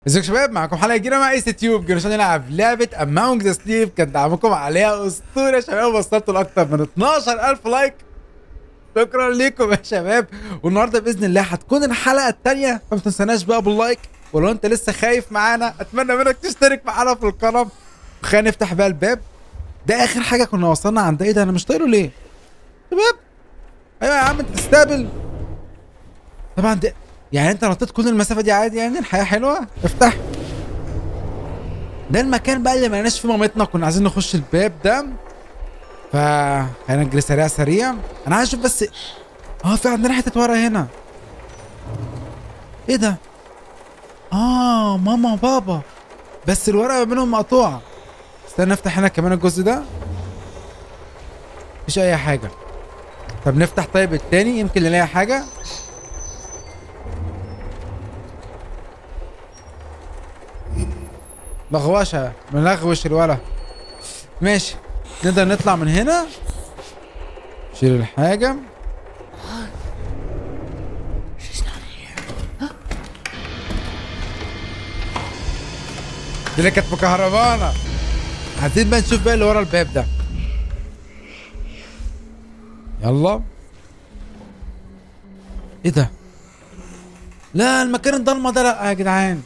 ازيكم يا شباب معاكم حلقه جديده مع ايس تيوب جينا عشان نلعب لعبه اماونج ذا سليب كان دعمكم عليها اسطوره يا شباب وصلتوا لاكتر من 12000 لايك شكرا ليكم يا شباب والنهارده باذن الله هتكون الحلقه الثانيه فما تنساناش بقى باللايك ولو انت لسه خايف معانا اتمنى منك تشترك معانا في القناه وخلينا نفتح بقى الباب ده اخر حاجه كنا وصلنا عند ايه ده انا مش طايره ليه شباب ايوه يا عم انت تستقبل طبعا ده يعني انت نطيت كل المسافه دي عادي يعني الحياه حلوه افتح ده المكان بقى اللي ما لقيناش فيه مامتنا كنا عايزين نخش الباب ده ف خلينا نجري سريع سريع انا عايز اشوف بس اه في عندنا حته ورا هنا ايه ده اه ماما وبابا بس الورقه ما بينهم مقطوعه استنى نفتح هنا كمان الجزء ده مفيش اي حاجه طب نفتح طيب التاني يمكن نلاقي حاجه لغوشه ملغوش الولا ماشي نقدر نطلع من هنا شيل الحاجة دي اللي كانت مكهربانة عايزين بقى نشوف بقى اللي ورا الباب ده يلا ايه ده لا المكان الضلمه ده لا يا جدعان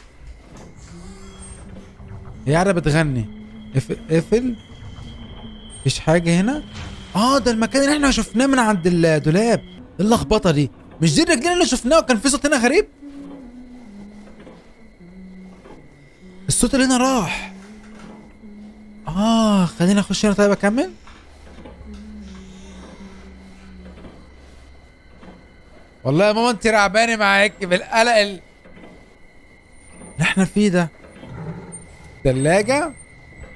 هي قاعده بتغني اقفل اقفل مفيش حاجه هنا اه ده المكان اللي احنا شفناه من عند الدولاب ايه اللخبطه دي مش دي الرجلين اللي شفناه وكان في صوت هنا غريب الصوت اللي هنا راح اه خلينا اخش هنا طيب اكمل والله يا ماما انت رعباني معاك بالقلق ال- اللي احنا فيه ده تلاجة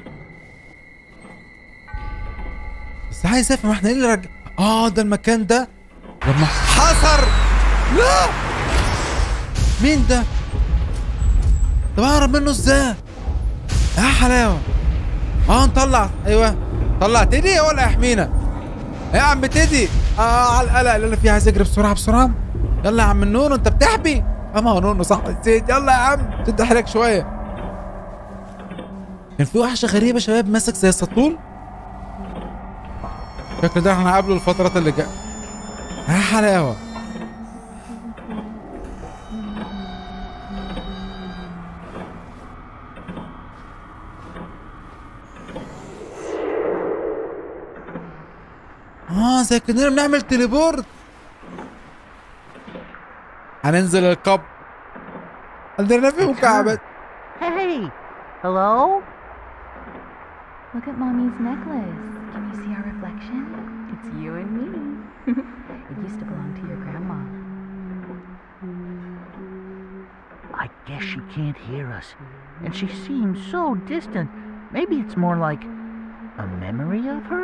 بس عايز افهم احنا ايه اللي رج... اه ده المكان ده لما حصر لا مين ده؟ طب اهرب منه ازاي؟ يا حلاوة اه نطلع ايوه طلع تدي ولا يحمينا؟ يا عم تدي اه على القلق اللي انا فيه عايز اجري بسرعة بسرعة يلا يا عم النونو انت بتحبي؟ اه ما هو نونو صح نسيت يلا يا عم شد حيلك شوية كان في وحشه غريبه يا شباب ماسك زي السطول شكل ده احنا هنقابله الفترات اللي جايه يا حلاوه اه زي كاننا بنعمل تليبورت هننزل القبر عندنا في مكعبات Hey! Hello? Look at mommy's necklace. Can you see our reflection? It's you and me. it used to belong to your grandma. I guess she can't hear us. And she seems so distant. Maybe it's more like a memory of her?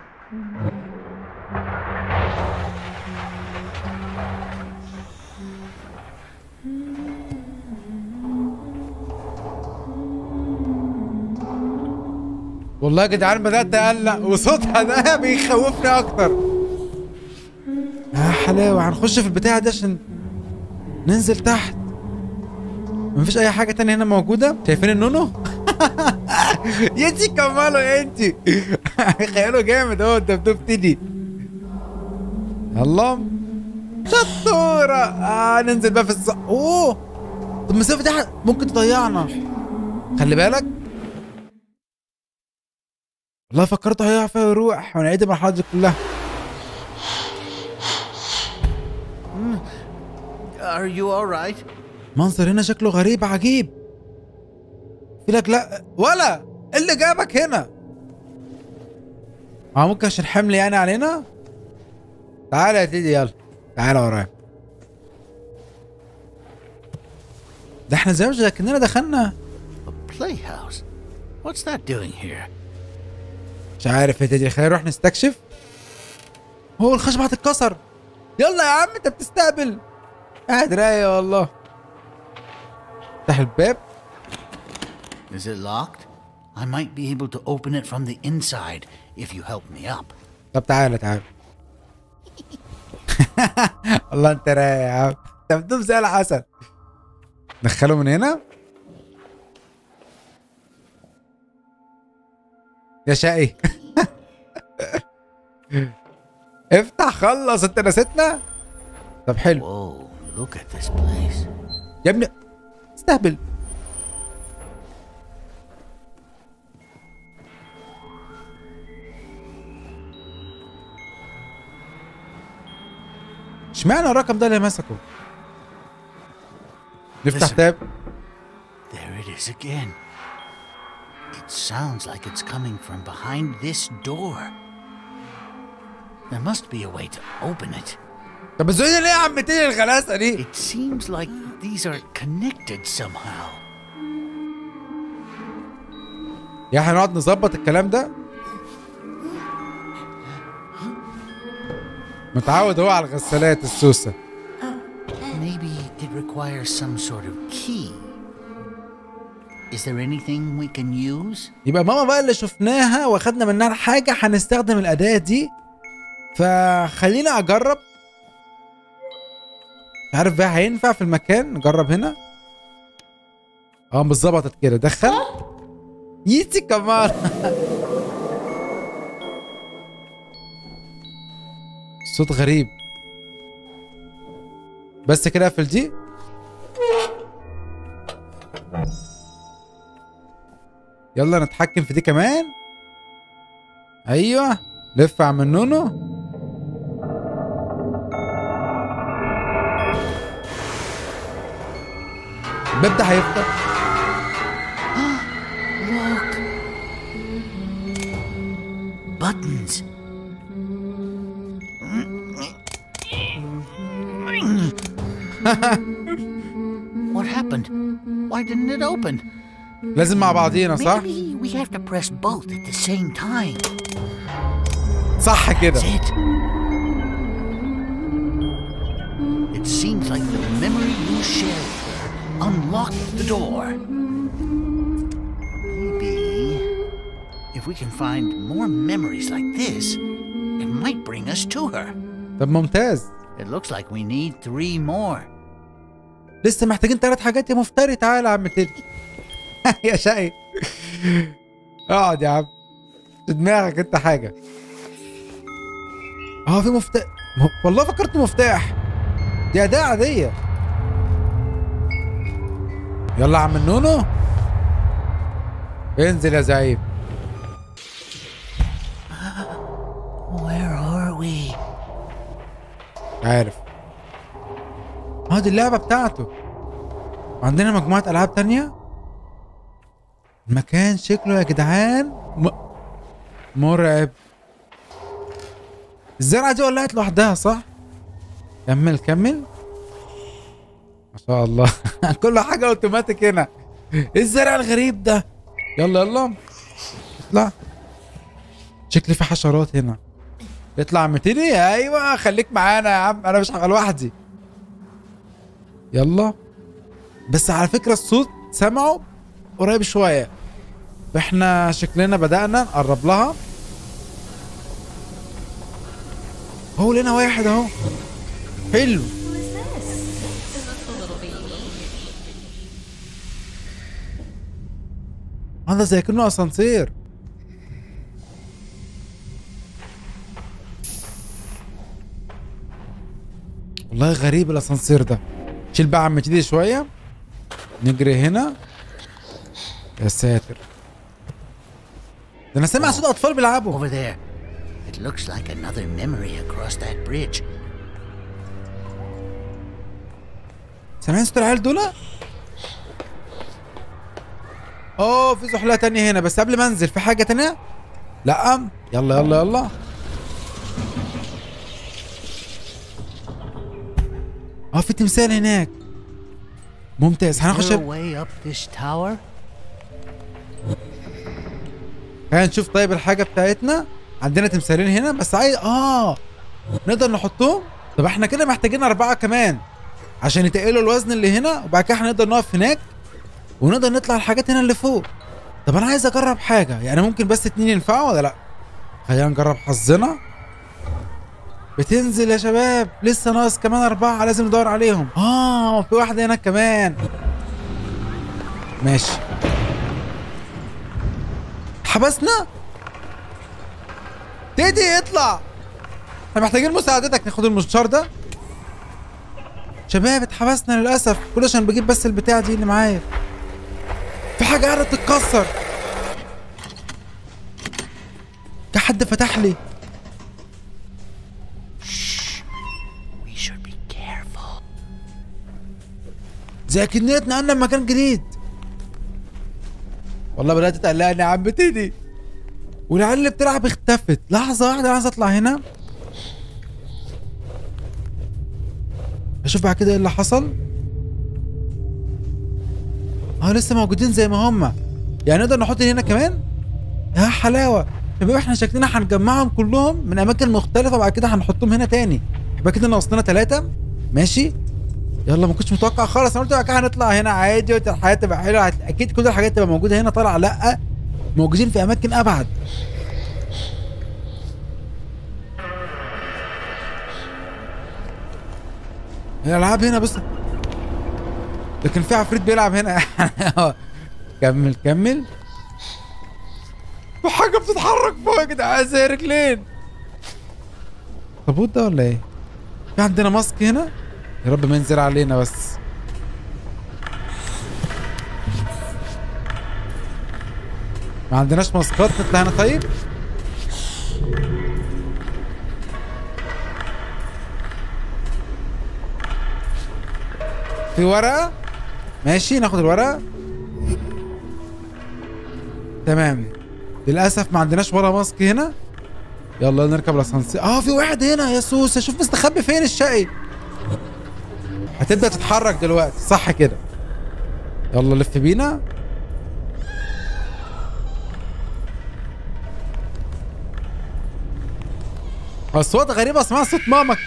والله يا جدعان بدأت أقلق وصوتها ده بيخوفني أكتر يا حلاوة هنخش في البتاع ده عشان ننزل تحت مفيش أي حاجة تانية هنا موجودة شايفين النونو؟ يا انتي كملوا يا انتي خياله جامد اهو الدبدوب تدي يلا شطورة آه ننزل بقى في الص اوه طب المسافة دي ممكن تضيعنا خلي بالك والله فكرت هيقع فيها ويروح ونعيد المرحله دي كلها Are you alright? منظر هنا شكله غريب عجيب في لك لا ولا إيه اللي جابك هنا اه ممكن عشان حمل يعني علينا تعالى يا تيدي يلا تعالى ورايا ده احنا زي ما كأننا دخلنا A playhouse? What's that doing here? مش عارف يا تيدي خلينا نروح نستكشف هو الخشبة هتتكسر يلا يا عم انت بتستقبل قاعد رايق والله افتح الباب Is it locked? I might be able to open it from the inside if you help me up. طب تعالى تعالى والله انت رايق يا عم انت بتدوب زي العسل دخله من هنا يا شقي افتح خلص انت نسيتنا طب حلو Whoa, look at this place. يا ابني استهبل اشمعنى الرقم ده اللي مسكه نفتح Listen. تاب There it is again. It sounds like it's coming from behind this door. There must be a way to open it. طب ازاي ليه يا عمتين الغلاسه دي It seems like these are connected somehow. يا هنقعد نظبط الكلام ده متعود هو على الغسالات السوسه Maybe it requires some sort of key. Is there anything we can use? يبقى ماما بقى اللي شفناها واخدنا منها حاجة هنستخدم الأداة دي فخلينا أجرب مش عارف بقى هينفع في المكان نجرب هنا اه مش ظبطت كده دخل يتي كمان صوت غريب بس كده اقفل دي يلا نتحكم في دي كمان ايوه لف عم النونو الباب ده هيفتح Look! Buttons. what happened? Why didn't it open? لازم مع بعضينا صح؟ Maybe we have to press both at the same time. صح كده That's it. It seems like the memory you shared with her unlocked the door. Maybe if we can find more memories like this, it might bring us to her. طب ممتاز It looks like we need three more. لسه محتاجين ثلاث حاجات يا مفتري تعالى يا عم تدي يا شقي اقعد يا عم في دماغك انت حاجه اه في مفتاح م- والله فكرت مفتاح دي اداه عاديه يلا يا عم النونو انزل يا زعيم Where are we? عارف اه دي اللعبة بتاعته وعندنا مجموعة ألعاب تانية المكان شكله يا جدعان م... مرعب الزرعة دي ولعت لوحدها صح؟ كمل كمل ما شاء الله كل حاجة اوتوماتيك هنا ايه الزرع الغريب ده يلا يلا اطلع شكلي في حشرات هنا اطلع متيني ايوه خليك معانا يا عم انا مش هبقى لوحدي يلا بس على فكره الصوت سمعه قريب شويه فاحنا شكلنا بدأنا نقرب لها هو لنا واحد اهو حلو هذا زي كأنه اسانسير والله غريب الاسانسير ده شيل بقى عم دي شويه نجري هنا يا ساتر ده انا سامع صوت اطفال بيلعبوا Over there. It looks like another memory across that bridge. سامعين صوت العيال دول اوه في زحلة تانية هنا بس قبل ما انزل في حاجة تانية لا يلا يلا يلا اه في تمثال هناك ممتاز Is هنخش there a way up this tower? خلينا نشوف طيب الحاجة بتاعتنا عندنا تمثالين هنا بس عايز اه نقدر نحطهم طب احنا كده محتاجين أربعة كمان عشان يتقلوا الوزن اللي هنا وبعد كده هنقدر نقف هناك ونقدر نطلع الحاجات هنا اللي فوق طب انا عايز اجرب حاجة يعني ممكن بس اتنين ينفعوا ولا لا خلينا نجرب حظنا بتنزل يا شباب لسه ناقص كمان أربعة لازم ندور عليهم اه في واحدة هنا كمان ماشي حبسنا تيدي اطلع احنا محتاجين مساعدتك ناخد المنشار ده شباب اتحبسنا للاسف كل عشان بجيب بس البتاع دي اللي معايا في حاجه قاعده تتكسر في حد فتح لي We should be careful. زي كأننا اتنقلنا لمكان جديد والله بدأت تقلقني يا عم تيدي والعيال اللي بتلعب اختفت لحظة واحدة عايز اطلع هنا اشوف بعد كده ايه اللي حصل اه لسه موجودين زي ما هما يعني نقدر نحط هنا كمان يا حلاوة شباب احنا شكلنا هنجمعهم كلهم من اماكن مختلفة وبعد كده هنحطهم هنا تاني يبقى كده ناقصنا ثلاثة ماشي يلا ما كنتش متوقع خالص انا قلت بقى كده هنطلع هنا عادي وقلت الحياه تبقى حلوه هت- اكيد كل الحاجات تبقى موجوده هنا طالعه لا موجودين في اماكن ابعد الالعاب هنا بص لكن في عفريت بيلعب هنا كمل كمل في حاجه بتتحرك فوق يا جدعان زي رجلين طابوت ده ولا ايه؟ في عندنا ماسك هنا يا رب ما ينزل علينا بس ما عندناش ماسكات نطلع هنا طيب في ورقة ماشي ناخد الورقة تمام للأسف ما عندناش ولا ماسك هنا يلا نركب الاسانسير اه في واحد هنا يا سوسه شوف مستخبي فين الشقي هتبدا تتحرك دلوقتي صح كده يلا لف بينا اصوات غريبه اسمها صوت ماما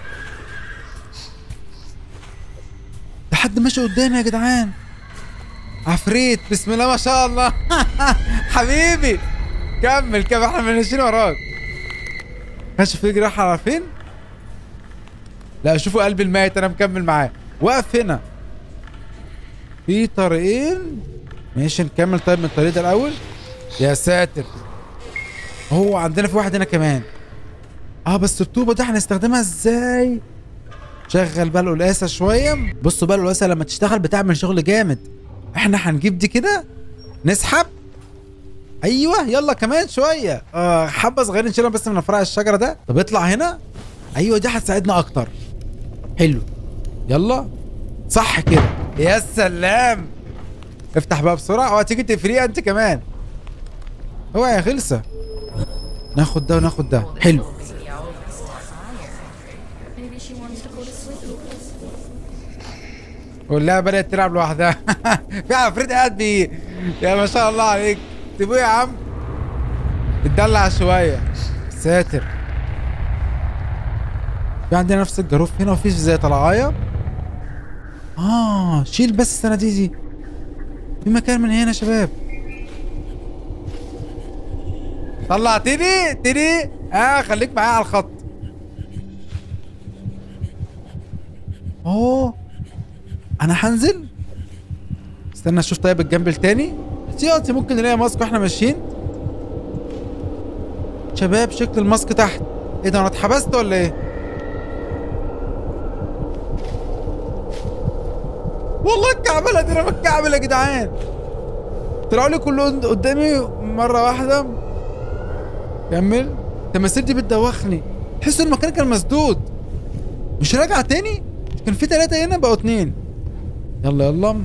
ده حد ماشي قدامي يا جدعان عفريت بسم الله ما شاء الله حبيبي كمل كمل احنا ماشيين وراك كشف يجري راح على فين لا شوفوا قلب الميت انا مكمل معاه واقف هنا في طريقين ماشي نكمل طيب من الطريق ده الاول يا ساتر هو عندنا في واحد هنا كمان اه بس الطوبه دي هنستخدمها ازاي شغل بقى القلاسه شويه بصوا بقى القلاسه لما تشتغل بتعمل شغل جامد احنا هنجيب دي كده نسحب ايوه يلا كمان شويه اه حبه صغيرين نشيلهم بس من فرع الشجره ده طب اطلع هنا ايوه دي هتساعدنا اكتر حلو يلا صح كده يا سلام افتح بقى بسرعه اوعى تيجي تفريها انت كمان اوعى يا خلصه ناخد ده وناخد ده حلو Maybe she wants to go to sleep. والله بدأت تلعب لوحدها في عفريت قاعد بيه يا ما شاء الله عليك سيبوه يا عم اتدلع شوية ساتر في عندنا نفس الجاروف هنا وفي زي طلعاية اه شيل بس الصناديق دي في مكان من هنا يا شباب طلع تيدي تيدي اه خليك معايا على الخط اوه انا هنزل استنى اشوف طيب الجنب التاني احتياطي ممكن نلاقي ماسك واحنا ماشيين شباب شكل الماسك تحت ايه ده انا اتحبست ولا ايه والله الكعبله دي انا بتكعبل يا جدعان طلعوا لي كلهم قدامي مره واحده كمل التماثيل دي بتدوخني تحس ان المكان كان مسدود مش راجع تاني كان في ثلاثة هنا بقوا اتنين يلا يلا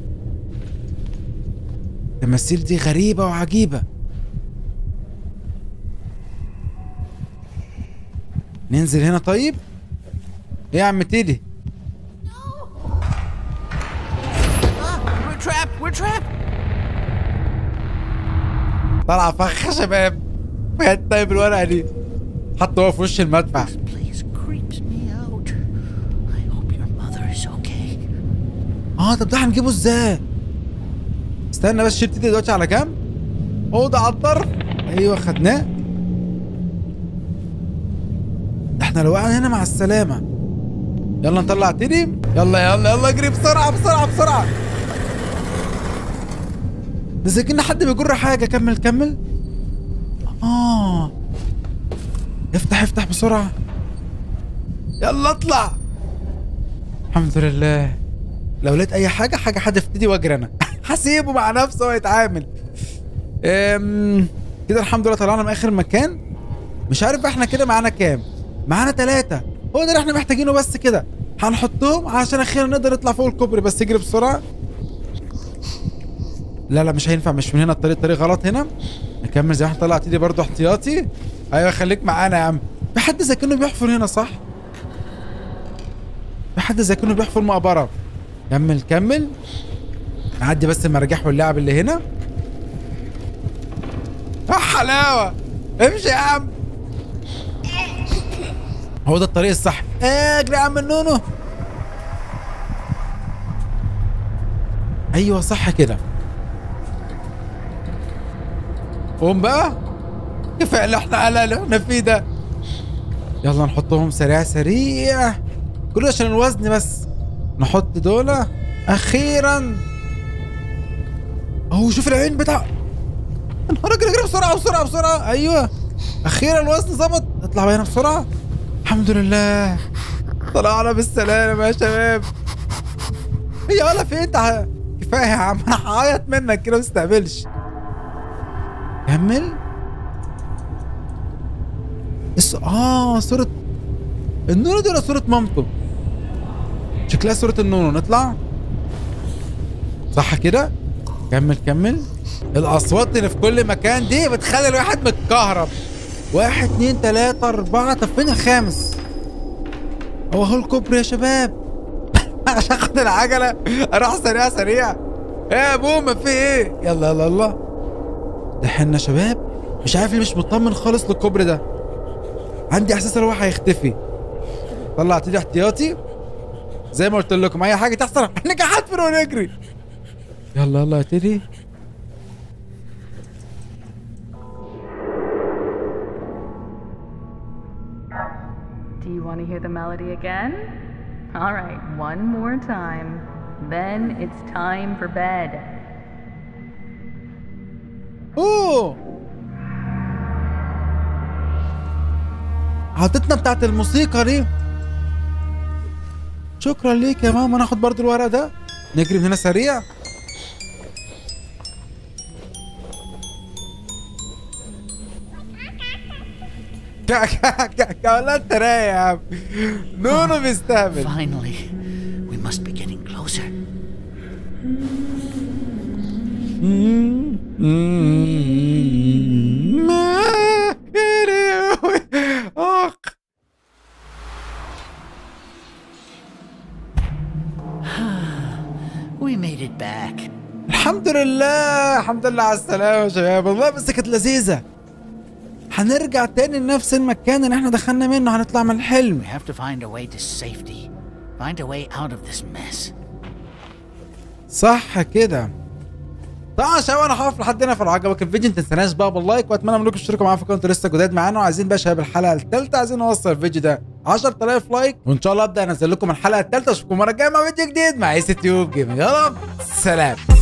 التماثيل دي غريبة وعجيبة ننزل هنا طيب ايه يا عم تيدي Ah, we're trapped! We're trapped! طالعة فخ يا شباب فين طيب الورقة دي حتى هو في وش المدفع Place creeps me out. I hope your mother is okay. اه طب ده هنجيبه ازاي استنى بس شيل تيدي دلوقتي على جنب اوضه على الطرف ايوه خدناه ده احنا لو وقعنا هنا مع السلامه يلا نطلع تيدي يلا يلا يلا اجري بسرعه بسرعه بسرعه ده زي كأن حد بيجر حاجه كمل كمل اه افتح افتح بسرعه يلا اطلع الحمد لله لو لقيت اي حاجه حاجه هتفتدي واجري انا هسيبه مع نفسه هو يتعامل أم، كده الحمد لله طلعنا من اخر مكان مش عارف احنا كده معانا كام معانا ثلاثة هو ده اللي احنا محتاجينه بس كده هنحطهم عشان اخيرا نقدر نطلع فوق الكوبري بس اجري بسرعة لا لا مش هينفع مش من هنا الطريق الطريق غلط هنا نكمل زي ما احنا طلعت ايدي برضه احتياطي ايوه خليك معانا يا عم في حد زي كانه بيحفر هنا صح في حد زي كانه بيحفر مقبرة كمل كمل نعدي بس المراجيح واللعب اللي هنا اه حلاوة امشي يا عم هو ده الطريق الصح اجري يا عم النونو ايوه صح كده قوم بقى كفايه اللي احنا على اللي احنا فيه ده يلا نحطهم سريع سريع كله عشان الوزن بس نحط دول اخيرا اهو شوف العين بتاع يا نهار اجري اجري بسرعه بسرعه بسرعه ايوه اخيرا الوزن ظبط اطلع بقى هنا بسرعه الحمد لله طلعنا بالسلامه يا شباب هي ولا في انت ه- كفايه يا عم انا هعيط منك كده ما تستقبلش كمل الس... اه صورة النونو دي ولا صورة مامته؟ شكلها صورة النونو نطلع صح كده؟ كمل كمل الأصوات اللي في كل مكان دي بتخلي الواحد متكهرب واحد اتنين تلاتة أربعة طب فين الخامس؟ هو هو الكوبري يا شباب عشان اخد العجلة اروح سريع سريع ايه يا بومة في ايه؟ يلا يلا يلا ده حنا شباب مش عارف ليه مش مطمن خالص للكوبري ده عندي احساس ان هو هيختفي طلعت ايدي احتياطي زي ما قلت لكم اي حاجه تحصل نجحت ونجري يلا يلا يا تيدي Do you want to hear the melody again? All right, one more time. Then it's time for bed. اوه عطتنا بتاعت الموسيقى دي شكرا ليك يا ماما ناخد برضو الورق ده نجري من هنا سريع كا كا كا كا ولا انت رايق يا عم نونو بيستهبل Finally, we must be getting closer. اخ We made it back. الحمد لله الحمد لله على السلامة يا شباب والله بس كانت لذيذة هنرجع تاني لنفس المكان اللي احنا دخلنا منه هنطلع من الحلم We have to find a way to safety. Find a way out of this mess. صح كده طبعا يا شباب انا هقف لحد هنا في عجبك الفيديو ما تنساناش بقى باللايك واتمنى منكم تشتركوا معايا في القناه لسه جداد معانا وعايزين بقى شباب الحلقه الثالثه عايزين نوصل الفيديو ده 10000 لايك وان شاء الله ابدا انزل لكم الحلقه الثالثه اشوفكم المره الجايه مع فيديو جديد مع ايس تيوب جيمنج يلا سلام